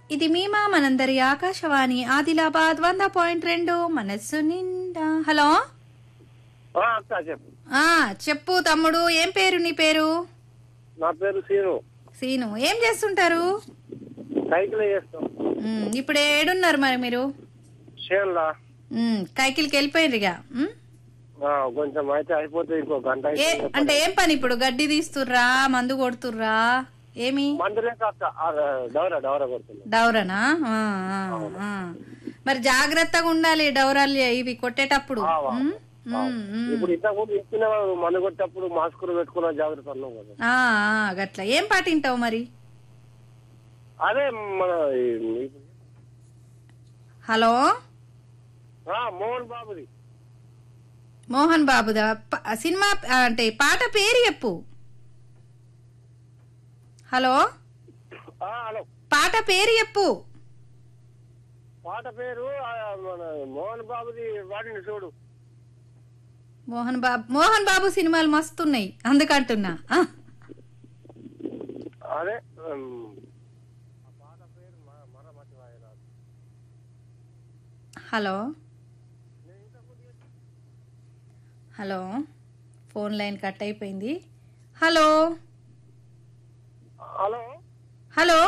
ఇది మీమా మనందరి ఆకాశవాణి ఆదిలాబాద్ వంద పాయింట్ రెండు మనస్సు నిండా హలో ఆ, అక్క చెప్పు ఆ చెప్పు తమ్ముడు ఏం పేరు నీ పేరు నా పేరు సీను సీను ఏం చేస్తుంటారు సైకిల్ చేస్తాం ఉమ్, ఇప్పుడు ఏడున్నారు మరి మీరు షేన్లా ఉమ్, కైకిలికి వెళ్ళిపోయినరు ఇక ఉమ్? ఆ, కొంచెం అయితే అయిపోతుంది ఇంకో గంట ఏ అయితే అంటే ఏం పని ఇప్పుడు గడ్డి తీస్తుర్రా మందు కొడుతుర్రా ఏమి మందులే కాక ఆ, డవరా డవరా కొడుతున్నా డౌరనా ఆ, ఆ, ఆ. మరి జాగ్రత్తగా ఉండాలి డౌరాలు ఇవి కొట్టేటప్పుడు ఆ, వా. ఉమ్, ఉమ్, ఉమ్. ఇప్పుడు ఇంతకు ముందు ఇచ్చిన మందు కొట్టేటప్పుడు మాస్కులు పెట్టుకున్న జాగ్రత్త అన్నాం కదా ఆ, ఆ, గట్ల ఏం పాట వింటావు మరి అదే మన ఈ- హలో ఆ, మోహన్ బాబుది మోహన్ బాబుదా ప- సినిమా ఆ, అంటే పాట పేరు చెప్పు హలో ఆ, హలో పాట పేరు చెప్పు పాట పేరు ఆ, మన మోహన్ బాబుది వాడిని చూడు మోహన్ బాబు మోహన్ బాబు సినిమాలు మస్తున్నాయి అందుకంటున్నా ఆ, అదే ఉమ్, ఆ పాట పేరు మ- మరమతి వాయినాడు. Hello hello phone line cut అయిపోయింది హలో హలో హలో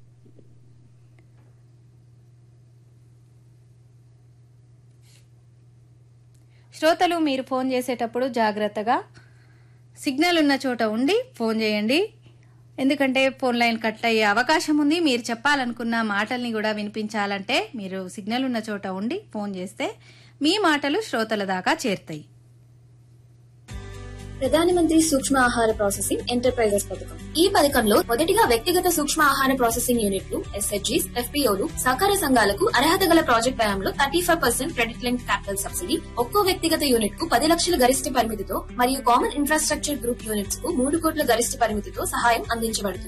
శ్రోతలు మీరు ఫోన్ చేసేటప్పుడు జాగ్రత్తగా సిగ్నల్ ఉన్న చోట ఉండి ఫోన్ చేయండి ఎందుకంటే ఫోన్ లైన్ కట్ అయ్యే అవకాశం ఉంది మీరు చెప్పాలనుకున్న మాటల్ని కూడా వినిపించాలంటే మీరు సిగ్నల్ ఉన్న చోట ఉండి ఫోన్ చేస్తే మీ మాటలు శ్రోతల దాకా చేరుతాయి ప్రధానమంత్రి సూక్ష్మ ఆహార ప్రాసెసింగ్ ఎంటర్ప్రైజెస్ పథకం ఈ పథకంలో మొదటిగా వ్యక్తిగత సూక్ష్మ ఆహార ప్రాసెసింగ్ యూనిట్లు ఎస్హెచ్జీస్ ఎఫ్పీఓలు సహకార సంఘాలకు అర్హత గల ప్రాజెక్ట్ వ్యయంలో thirty five percent credit link capital subsidy ఒక్కో వ్యక్తిగత యూనిట్ కు పది లక్షల గరిష్ట పరిమితితో మరియు కామన్ ఇన్ఫ్రాస్ట్రక్చర్ గ్రూప్ యూనిట్స్ కు మూడు కోట్ల గరిష్ట పరిమితితో సహాయం అందించబడుతుంది